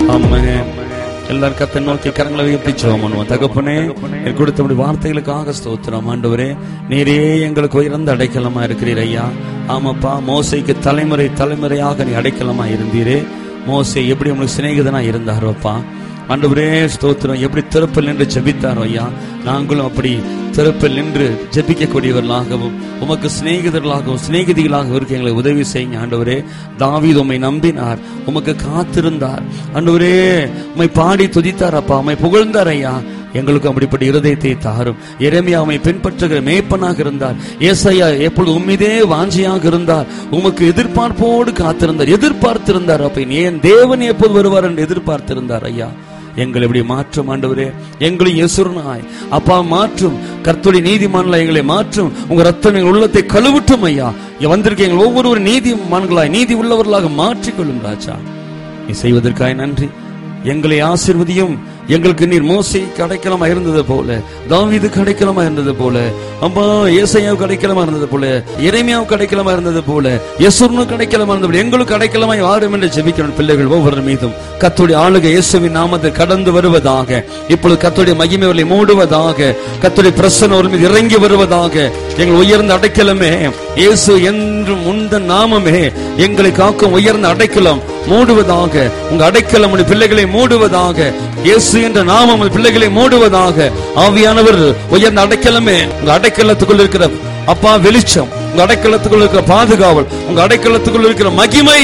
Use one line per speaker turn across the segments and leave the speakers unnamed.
ஆமென் எல்லாரும் கத்தை நோக்கி கரங்களை உயர்த்தி ஜெபம் பண்ணுவோம் தகப்பனே என் கொடுத்த வார்த்தைகளுக்காக ஸ்தோத்திரம் ஆண்டவரே நீரே எங்களுக்கு உயர்ந்த அடைக்கலமா இருக்கிறீர் ஐயா ஆமாப்பா மோசைக்கு தலைமுறை தலைமுறையாக நீ அடைக்கலமா இருந்தீரே மோசை எப்படி உங்களுக்கு சிநேகிதனா இருந்தாரோப்பா ஆண்டவரே ஸ்தோத்திரம் எப்படி திறப்பில் நின்று ஜெபித்தாரோ ஐயா நாங்களும் அப்படி திறப்பில் நின்று ஜெபிக்கக்கூடியவர்களாகவும் உமக்கு சிநேகிதர்களாகவும் சிநேகிதிகளாகவும் இருக்க எங்களை உதவி செய்யுங்க ஆண்டவரே தாவீது உம்மை நம்பினார் உமக்கு காத்திருந்தார் ஆண்டவரே உம்மை பாடி துதித்தார் அப்பா உம்மை புகழ்ந்தார் ஐயா எங்களுக்கு அப்படிப்பட்ட இருதயத்தை தாரும் எரேமியா உம்மை பின்பற்றுகிற மேய்ப்பனாக இருந்தார் ஏசாயா எப்பொழுது உம்மிதே வாஞ்சியாக இருந்தார் உமக்கு எதிர்பார்ப்போடு காத்திருந்தார் எதிர்பார்த்திருந்தார் அப்ப ஏன் தேவன் எப்போது வருவார் என்று எதிர்பார்த்திருந்தார் ஐயா எங்களை இப்படி மாற்றும் ஆண்டவரே எங்களை இயேசுரனாய் அப்பா மாற்றும் கர்த்தருடைய நீதிமான்களா எங்களை மாற்றும் உங்க ரத்தம் எங்கள் உள்ளத்தை கழுவுட்டும் ஐயா இங்க வந்திருக்க எங்கள் ஒவ்வொரு நீதிமான்களாய் நீதி உள்ளவர்களாக மாற்றிக்கொள்ளும் ராஜா நீ செய்வதற்காய் நன்றி எங்களை ஆசிர்வதியும் எங்களுக்கு நீர் மோசை கிடைக்கலமா இருந்தது போல தாவீது கிடைக்கலமா இருந்தது போல அம்மா ஏசையாவு கிடைக்கலமா இருந்தது போல இறைமையாவு கிடைக்கலமா இருந்தது போல யசுர்னு கிடைக்கலமா இருந்தது போல எங்களுக்கு கிடைக்கலமா வாரும் என்று ஜெபிக்கிறோம் பிள்ளைகள் ஒவ்வொரு மீதும் கத்துடைய ஆளுகை இயேசுவின் நாமத்தில் கடந்து வருவதாக இப்பொழுது கத்துடைய மகிமை அவர்களை மூடுவதாக கத்துடைய பிரசன்னம் அவர்கள் மீது இறங்கி வருவதாக எங்கள் உயர்ந்த அடைக்கலமே இயேசு என்றும் உந்த நாமமே எங்களை காக்கும் உயர்ந்த அடைக்கலம் மூடுவதாக உங்க அடைக்கலம் உடைய பிள்ளைகளை மூடுவதாக இயேசு என்ற நாமம் உங்கள் பிள்ளைகளை மூடுவதாக ஆவியானவர் உயர்ந்த அடைக்கலமே உங்க அடைக்கலத்துக்குள் இருக்கிற அப்பா வெளிச்சம் உங்க அடைக்கலத்துக்குள் இருக்கிற பாதுகாவல் உங்க அடைக்கலத்துக்குள் இருக்கிற மகிமை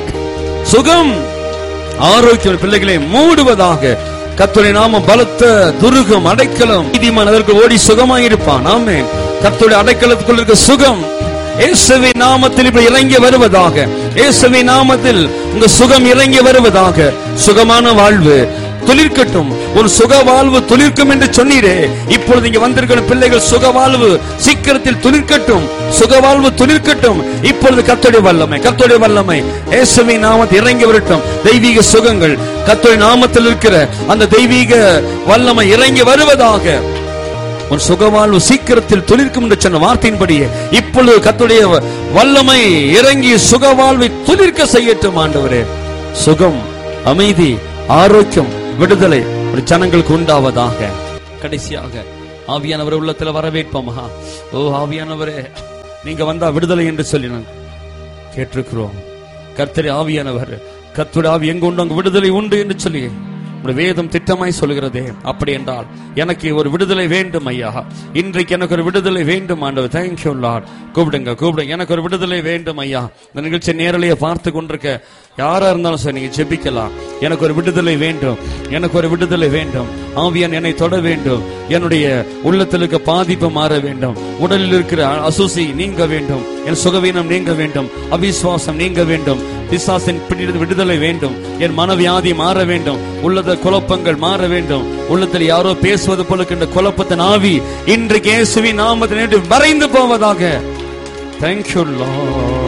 சுகம் ஆரோக்கியம் பிள்ளைகளை மூடுவதாக கத்துடைய நாம பலத்த துருகம் அடைக்கலம் நீதிமான் அதற்கு ஓடி சுகமாயிருப்பான் ஆமே கத்துடைய அடைக்கலத்துக்குள் இருக்க சுகம் இயேசுவின் நாமத்தில் இப்படி இறங்கி வருவதாக இயேசுவின் நாமத்தில் உங்க சுகம் இறங்கி வருவதாக சுகமான வாழ்வு துளிர்க்கட்டும் ஒரு சுக வாழ்வு துளிர்க்கும் என்று சொன்னீரே இப்பொழுது இங்க வந்திருக்கிற பிள்ளைகள் சுக வாழ்வு சீக்கிரத்தில் துளிர்க்கட்டும் சுக வாழ்வு துளிர்க்கட்டும் இப்பொழுது கத்தோடைய வல்லமை கத்தோடைய வல்லமை இயேசுவின் நாமத்தில் இறங்கி வரட்டும் தெய்வீக சுகங்கள் கத்தோடைய நாமத்தில் இருக்கிற அந்த தெய்வீக வல்லமை இறங்கி வருவதாக உன் சுகவாழ்வு சீக்கிரத்தில் துளிர்க்கும் என்று சொன்ன வார்த்தையின்படியே இப்பொழுது கத்துடைய வல்லமை இறங்கி சுகவாழ்வை துளிர்க்க செய்யட்டும் ஆண்டவரே சுகம் அமைதி ஆரோக்கியம் விடுதலை ஒரு ஜனங்களுக்கு உண்டாவதாக கடைசியாக ஆவியானவர் உள்ளத்துல வரவேற்போமா ஓ ஆவியானவரே நீங்க வந்தா விடுதலை என்று சொல்லி நான் கேட்டிருக்கிறோம் கர்த்தரை ஆவியானவர் கர்த்தருடைய ஆவி எங்க உண்டு அங்கு விடுதலை உண்டு என்று சொல்லி உம்முடைய வேதம் திட்டமாய் சொல்கிறதே அப்படி என்றால் எனக்கு ஒரு விடுதலை வேண்டும் ஐயா இன்றைக்கு எனக்கு ஒரு விடுதலை வேண்டும் ஆண்டவர் தேங்க்யூ லார்ட் கூப்பிடுங்க கூப்பிடுங்க எனக்கு ஒரு விடுதலை வேண்டும் ஐயா இந்த நிகழ்ச்சி நேரலையே பார்த்து கொண்டிருக்க யாரா இருந்தாலும் சரி நீங்க ஜெபிக்கலாம் எனக்கு ஒரு விடுதலை வேண்டும் எனக்கு ஒரு விடுதலை வேண்டும் ஆவியான் என்னை தொட வேண்டும் என்னுடைய உள்ளத்தில் இருக்க பாதிப்பு மாற வேண்டும் உடலில் இருக்கிற அசூசி நீங்க வேண்டும் என் சுகவீனம் நீங்க வேண்டும் அவிசுவாசம் நீங்க வேண்டும் பிசாசின் பிடித்து விடுதலை வேண்டும் என் மனவியாதி மாற வேண்டும் உள்ளத குழப்பங்கள் மாற வேண்டும் உள்ளத்தில் யாரோ பேசுவது போல இருக்கின்ற குழப்பத்தின் ஆவி இன்றைக்கு இயேசுவின் நாமத்தில் நின்று மறைந்து போவதாக தேங்க்யூ லார்ட்